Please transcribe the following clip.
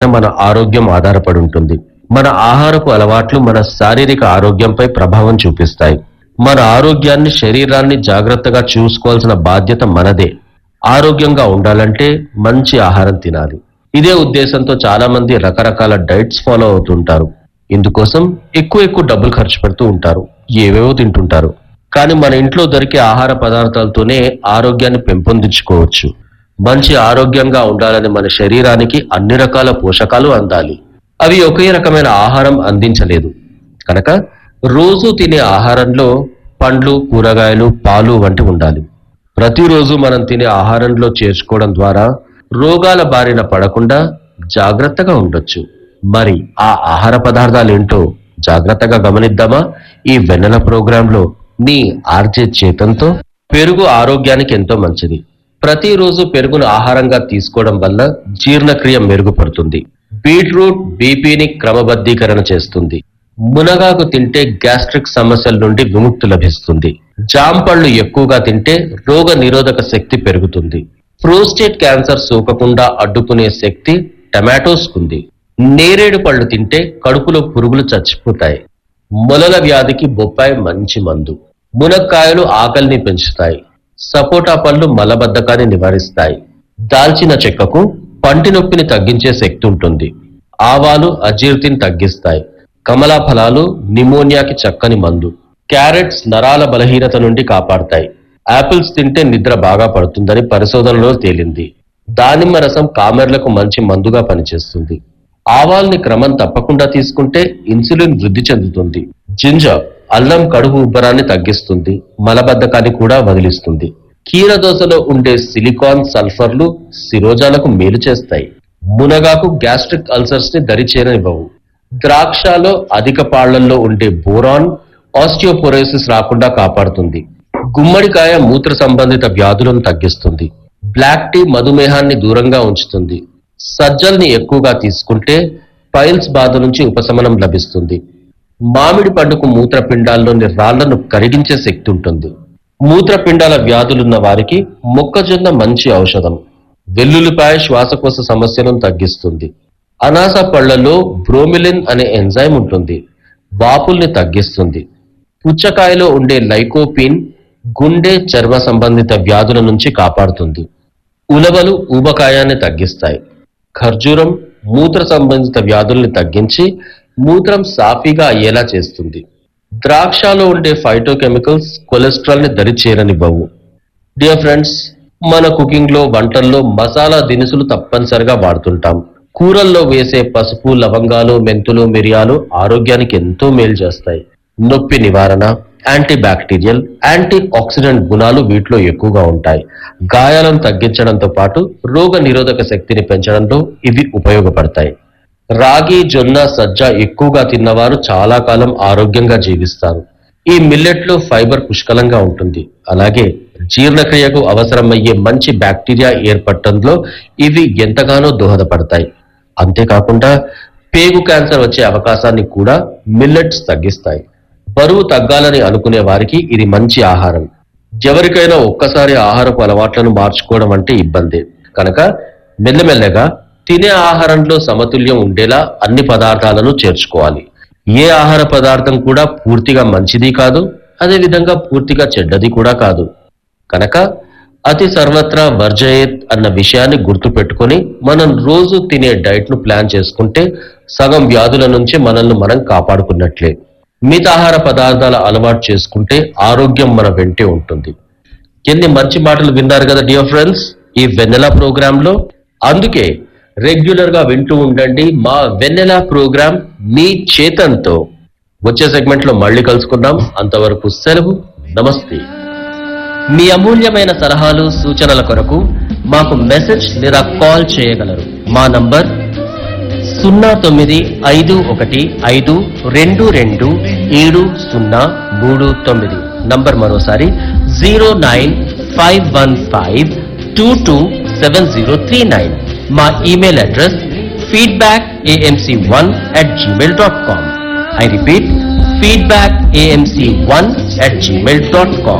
మన ఆరోగ్యం ఆధారపడి ఉంటుంది మన ఆహారపు అలవాట్లు మన శారీరక ఆరోగ్యంపై ప్రభావం చూపిస్తాయి మన ఆరోగ్యాన్ని శరీరాన్ని జాగ్రత్తగా చూసుకోవాల్సిన బాధ్యత మనదే ఆరోగ్యంగా ఉండాలంటే మంచి ఆహారం తినాలి ఇదే ఉద్దేశంతో చాలా మంది రకరకాల డైట్స్ ఫాలో అవుతుంటారు ఇందుకోసం ఎక్కువ ఎక్కువ డబ్బులు ఖర్చు పెడుతూ ఉంటారు ఏవేవో తింటుంటారు కానీ మన ఇంట్లో దొరికే ఆహార పదార్థాలతోనే ఆరోగ్యాన్ని పెంపొందించుకోవచ్చు మంచి ఆరోగ్యంగా ఉండాలని మన శరీరానికి అన్ని రకాల పోషకాలు అందాలి అవి ఒకే రకమైన ఆహారం అందించలేదు కనుక రోజు తినే ఆహారంలో పండ్లు కూరగాయలు పాలు వంటి ఉండాలి ప్రతిరోజు మనం తినే ఆహారంలో చేర్చుకోవడం ద్వారా రోగాల బారిన పడకుండా జాగ్రత్తగా ఉండొచ్చు మరి ఆ ఆహార పదార్థాలు ఏంటో జాగ్రత్తగా గమనిద్దామా ఈ వెన్నెల ప్రోగ్రాంలో మీ ఆర్జే చేతంతో పెరుగు ఆరోగ్యానికి ఎంతో మంచిది ప్రతిరోజు పెరుగును ఆహారంగా తీసుకోవడం వల్ల జీర్ణక్రియ మెరుగుపడుతుంది బీట్రూట్ బీపీని క్రమబద్ధీకరణ చేస్తుంది మునగాకు తింటే గ్యాస్ట్రిక్ సమస్యల నుండి విముక్తి లభిస్తుంది జాంపళ్ళు ఎక్కువగా తింటే రోగ నిరోధక శక్తి పెరుగుతుంది ప్రోస్టేట్ క్యాన్సర్ సోకకుండా అడ్డుకునే శక్తి టమాటోస్కుంది నేరేడు పళ్ళు తింటే కడుపులో పురుగులు చచ్చిపోతాయి మొలల వ్యాధికి బొప్పాయి మంచి మందు మునక్కాయలు ఆకలిని పెంచుతాయి సపోటా పళ్ళు మలబద్ధకాన్ని నివారిస్తాయి దాల్చిన చెక్కకు పంటి నొప్పిని తగ్గించే శక్తి ఉంటుంది ఆవాలు అజీర్తిని తగ్గిస్తాయి కమలా ఫలాలు నిమోనియాకి చక్కని మందు క్యారెట్స్ నరాల బలహీనత నుండి కాపాడతాయి యాపిల్స్ తింటే నిద్ర బాగా పడుతుందని పరిశోధనలో తేలింది దానిమ్మ రసం కామెర్లకు మంచి మందుగా పనిచేస్తుంది ఆవాల్ని క్రమం తప్పకుండా తీసుకుంటే ఇన్సులిన్ వృద్ధి చెందుతుంది జింజర్ అల్లం కడుపు ఉబ్బరాన్ని తగ్గిస్తుంది మలబద్ధకాన్ని కూడా వదిలిస్తుంది కీరదోసలో ఉండే సిలికాన్ సల్ఫర్లు శిరోజాలకు మేలు చేస్తాయి మునగాకు గ్యాస్ట్రిక్ అల్సర్స్ ని దరిచేరనివ్వవు ద్రాక్షలో అధిక పాళ్లల్లో ఉండే బోరాన్ ఆస్టియోపోరోసిస్ రాకుండా కాపాడుతుంది గుమ్మడికాయ మూత్ర సంబంధిత వ్యాధులను తగ్గిస్తుంది బ్లాక్ టీ మధుమేహాన్ని దూరంగా ఉంచుతుంది సజ్జల్ని ఎక్కువగా తీసుకుంటే పైల్స్ బాధ నుంచి ఉపశమనం లభిస్తుంది మామిడి పండుకు మూత్రపిండాల్లోని రాళ్లను కరిగించే శక్తి ఉంటుంది మూత్రపిండాల వ్యాధులున్న వారికి మొక్కజొన్న మంచి ఔషధం వెల్లుల్లిపాయ శ్వాసకోశ సమస్యలను తగ్గిస్తుంది అనాస పళ్లలో బ్రోమిలిన్ అనే ఎంజైమ్ ఉంటుంది వాపుల్ని తగ్గిస్తుంది పుచ్చకాయలో ఉండే లైకోపిన్ గుండె చర్మ సంబంధిత వ్యాధుల నుంచి కాపాడుతుంది ఉలవలు ఊబకాయాన్ని తగ్గిస్తాయి ఖర్జూరం మూత్ర సంబంధిత వ్యాధుల్ని తగ్గించి మూత్రం సాఫీగా అయ్యేలా చేస్తుంది ద్రాక్షలో ఉండే ఫైటోకెమికల్స్ కొలెస్ట్రాల్ ని దరి చేరనివ్వవు డియర్ ఫ్రెండ్స్ మన కుకింగ్ లో వంటల్లో మసాలా దినుసులు తప్పనిసరిగా వాడుతుంటాం కూరల్లో వేసే పసుపు లవంగాలు మెంతులు మిరియాలు ఆరోగ్యానికి ఎంతో మేలు చేస్తాయి నొప్పి నివారణ యాంటీ బ్యాక్టీరియల్ యాంటీ ఆక్సిడెంట్ గుణాలు వీటిలో ఎక్కువగా ఉంటాయి గాయాలను తగ్గించడంతో పాటు రోగ నిరోధక శక్తిని పెంచడంలో ఇవి ఉపయోగపడతాయి రాగి జొన్న సజ్జ ఎక్కువగా తిన్నవారు చాలా కాలం ఆరోగ్యంగా జీవిస్తారు ఈ మిల్లెట్ లో ఫైబర్ పుష్కలంగా ఉంటుంది అలాగే జీర్ణక్రియకు అవసరమయ్యే మంచి బ్యాక్టీరియా ఏర్పడటంలో ఇవి ఎంతగానో దోహదపడతాయి అంతేకాకుండా పేగు క్యాన్సర్ వచ్చే అవకాశాన్ని కూడా మిల్లెట్స్ తగ్గిస్తాయి బరువు తగ్గాలని అనుకునే వారికి ఇది మంచి ఆహారం ఎవరికైనా ఒక్కసారి ఆహారపు అలవాట్లను మార్చుకోవడం అంటే ఇబ్బందే కనుక మెల్లమెల్లగా తినే ఆహారంలో సమతుల్యం ఉండేలా అన్ని పదార్థాలను చేర్చుకోవాలి ఏ ఆహార పదార్థం కూడా పూర్తిగా మంచిది కాదు అదే విధంగా పూర్తిగా చెడ్డది కూడా కాదు కనుక అతి సర్వత్రా వర్జయేత్ అన్న విషయాన్ని గుర్తుపెట్టుకొని మనం రోజు తినే డైట్ ను ప్లాన్ చేసుకుంటే సగం వ్యాధుల నుంచి మనల్ని మనం కాపాడుకున్నట్లే మితాహార పదార్థాల అలవాటు చేసుకుంటే ఆరోగ్యం మన వెంటే ఉంటుంది ఎన్ని మంచి మాటలు విన్నారు కదా డియర్ ఫ్రెండ్స్ ఈ వెన్నెల ప్రోగ్రామ్ లో అందుకే రెగ్యులర్ గా వింటూ ఉండండి మా వెన్నెల ప్రోగ్రామ్ మీ చేతంతో వచ్చే సెగ్మెంట్ లో మళ్ళీ కలుసుకుందాం అంతవరకు సెలవు నమస్తే మీ అమూల్యమైన సలహాలు సూచనల కొరకు మాకు మెసేజ్ లేదా కాల్ చేయగలరు మా నంబర్ సున్నా తొమ్మిది ఐదు ఒకటి ఐదు రెండు రెండు ఏడు సున్నా మూడు తొమ్మిది నంబర్ మరోసారి zero nine five one five two two seven zero three nine మా email address feedback AMC one at Gmail dot com I repeat feedback AMC one at Gmail dot com